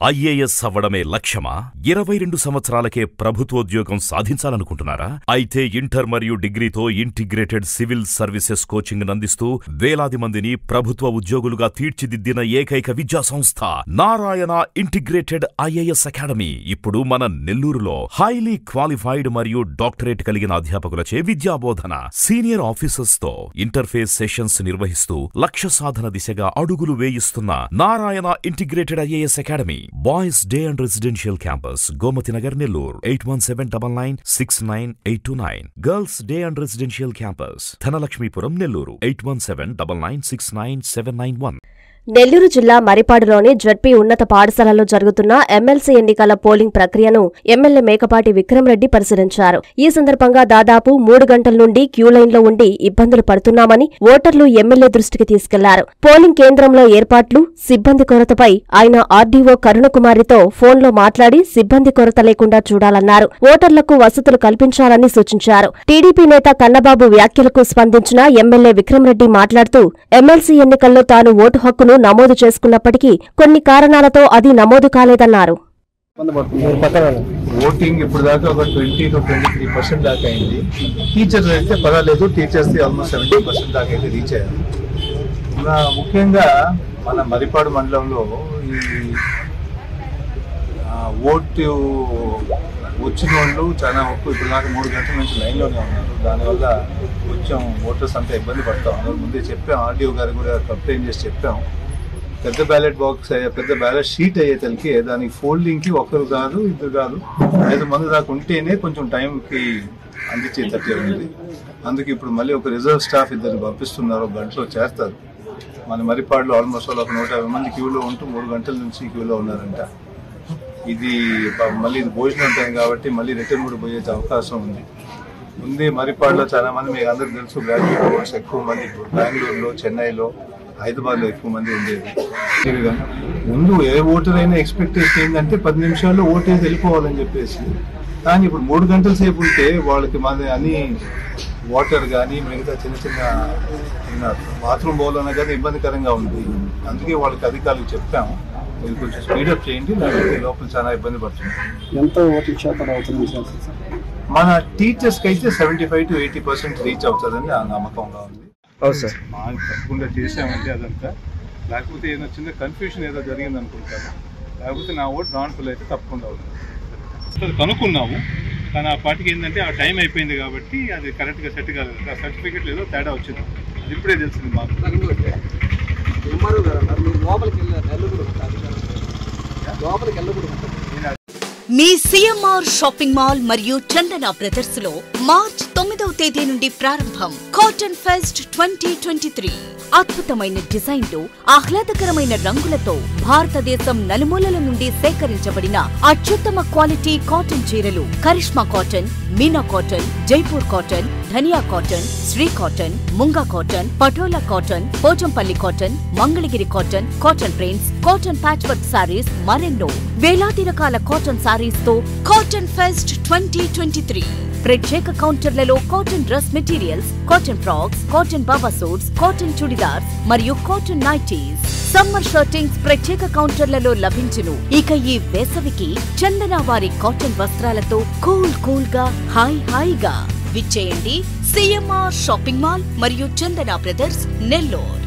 IAS అవ్వడమే లక్ష్యమా ఇరవై రెండు సంవత్సరాలకే ప్రభుత్వోద్యోగం సాధించాలనుకుంటున్నారా అయితే ఇంటర్ మరియు డిగ్రీతో ఇంటిగ్రేటెడ్ సివిల్ సర్వీసెస్ కోచింగ్ అందిస్తూ వేలాది మందిని ప్రభుత్వ ఉద్యోగులుగా తీర్చిదిద్దిన ఏకైక విద్యా సంస్థ నారాయణ ఇంటిగ్రేటెడ్ ఐఏఎస్ అకాడమీ ఇప్పుడు మన నెల్లూరులో హైలీ క్వాలిఫైడ్ మరియు డాక్టరేట్ కలిగిన అధ్యాపకులచే విద్యాబోధన సీనియర్ ఆఫీసర్స్ తో ఇంటర్ఫేస్ సెషన్స్ నిర్వహిస్తూ లక్ష్య సాధన దిశగా అడుగులు వేయిస్తున్న Narayana integrated IAS academy boys day and residential campus Gomathi Nagar Nellore eight one seven double nine six nine eight two nine girls day and residential campus Dhanalakshmipuram Nellore eight one seven double nine six nine seven nine one Nellore జిల్లా మరిపాడులోని ZP ఉన్నత పాఠశాలలో జరుగుతున్న MLC ఎన్నికల polling ప్రక్రియను MLA Mekapati Vikram Reddy పరిశీలించారు ఈ సందర్భంగా దాదాపు మూడు గంటల నుండి క్యూ లైన్లో ఉండి ఇబ్బందులు పడుతున్నామని ఓటర్లు ఎమ్మెల్యే దృష్టికి తీసుకెళ్లారు పోలింగ్ కేంద్రంలో ఏర్పాట్లు సిబ్బంది కొరతపై ఆయన ఆర్డీఓ కరుణకుమారితో ఫోన్లో మాట్లాడి సిబ్బంది కొరత లేకుండా చూడాలన్నారు ఓటర్లకు వసతులు కల్పించాలని సూచించారు టీడీపీ నేత కన్నబాబు వ్యాఖ్యలకు స్పందించిన ఎమ్మెల్యే విక్రమరెడ్డి మాట్లాడుతూ ఎమ్మెల్సీ ఎన్నికల్లో తాను ఓటు హక్కును నమోదు చేసుకున్నప్పటికీ కొన్ని కారణాలతో అది నమోదు కాలేదన్నారు ఓటింగ్ ఇప్పుడు దాకా ఒక twenty two twenty three percent దాకా అయింది టీచర్స్ అయితే పర్వాలేదు టీచర్స్ ఆల్మోస్ట్ సెవెంటీ పర్సెంట్ దాకా అయితే రీచ్ అయ్యారు ఇంకా ముఖ్యంగా మన మరిపాడు మండలంలో ఈ ఆ, ఓటు వచ్చిన వాళ్ళు చాలా ఎక్కువ ఇప్పుడు దాకా మూడు గంటల నుంచి లైన్లోనే ఉన్నారు దానివల్ల కొంచెం ఓటర్స్ అంతా ఇబ్బంది పడతా ఉన్నారు ముందే చెప్పాం ఆర్డీఓ గారు కూడా కంప్లైంట్ చేసి చెప్పాం పెద్ద బ్యాలెట్ బాక్స్ అయ్యే పెద్ద బ్యాలెట్ షీట్ అయ్యేతలకి దానికి ఫోల్డింగ్ కి ఒకరు కాదు ఇద్దరు కాదు ఐదు మంది దాకా ఉంటేనే కొంచెం టైంకి అందించేటట్టు ఉంది అందుకే ఇప్పుడు మళ్ళీ ఒక రిజర్వ్ స్టాఫ్ ఇద్దరు పంపిస్తున్నారు ఒక గంటలో చేస్తారు మన మరిపాడులో ఆల్మోస్ట్ వాళ్ళు ఒక నూట యాభై మంది క్యూలో ఉంటూ మూడు గంటల నుంచి క్యూలో ఉన్నారంట ఇది ప- మళ్ళీ ఇది భోజనం టైం కాబట్టి మళ్ళీ రిటర్న్ కూడా పోయే అవకాశం ఉంది ముందే మరిపాడులో చాలా మంది మీకు అందరికి తెలుసు గ్రాడ్యుయేట్ ఓటర్స్ ఎక్కువ మంది ఇప్పుడు బెంగళూరులో చెన్నైలో హైదరాబాద్లో ఎక్కువ మంది ఉండేది ఇదిగా ముందు ఏ ఓటర్ అయినా ఎక్స్పెక్టేషన్ ఏంటంటే పది నిమిషాల్లో ఓటేసి వెళ్ళిపోవాలని చెప్పేసి కానీ ఇప్పుడు మూడు గంటల సేపు ఉంటే వాళ్ళకి మన అన్ని వాటర్ కానీ మిగతా చిన్న చిన్న బాత్రూమ్ పోవాలన్నా కానీ ఇబ్బందికరంగా ఉంది అందుకే వాళ్ళకి అధికారులకు చెప్పాము మీరు కొంచెం స్పీడప్ చేయండి లేకపోతే లోపల చాలా ఇబ్బంది పడుతుంది ఎంత ఓటింగ్ శాతం అవుతుంది సార్ మన టీచర్స్ కి అయితే seventy five to eighty percent reach అవుతుందని ఆ నమ్మకంగా ఉంది అవును సార్ మా తప్పకుండా చేసామంటే అదంతా లేకపోతే ఏదో చిన్న కన్ఫ్యూషన్ ఏదో జరిగింది అనుకుంటాను లేకపోతే నా ఓటు నాన్ అయితే తప్పకుండా ఉంది అసలు కనుక్కున్నాము కానీ ఆ పార్టీకి ఏంటంటే ఆ టైం అయిపోయింది కాబట్టి అది కరెక్ట్గా సెట్ కాలేదు ఆ సర్టిఫికెట్ ఏదో తేడా వచ్చింది అది ఇప్పుడే తెలిసింది మాకు ఎంఆర్ఓ గారు అన్నారు మీరు లోపలికి వెళ్ళారు వెళ్ళకూడదు లోపలికి వెళ్ళకూడదు మీ సిఎంఆర్ షాపింగ్ మాల్ మరియు చందన బ్రదర్స్ లో మార్చ్ తొమ్మిదవ తేదీ నుండి ప్రారంభం cotton fest twenty twenty three అద్భుతమైన డిజైన్లు ఆహ్లాదకరమైన రంగులతో భారతదేశం నలుమూలల నుండి సేకరించబడిన అత్యుత్తమ క్వాలిటీ కాటన్ చీరలు Karishma cotton Meena cotton Jaipur cotton Dhaniya cotton Shri cotton Munga cotton Patola cotton Pochampally cotton Mangalagiri cotton cotton prints cotton patch work saris మరెన్నో వేలాది రకాల కాటన్ సారీస్ తో cotton fest twenty twenty three ప్రత్యేక కౌంటర్లలో cotton dress materials cotton frocks cotton baba suits cotton chudidars మరియు cotton nighties summer shirtings ప్రత్యేక కౌంటర్లలో లభించును ఇక ఈ వేసవికి చందన వారి కాటన్ వస్త్రాలతో కూల్ కూల్ గా హాయ్ హాయిగా విచ్చేయండి సిఎంఆర్ షాపింగ్ మాల్ మరియు చందన బ్రదర్స్ నెల్లూరు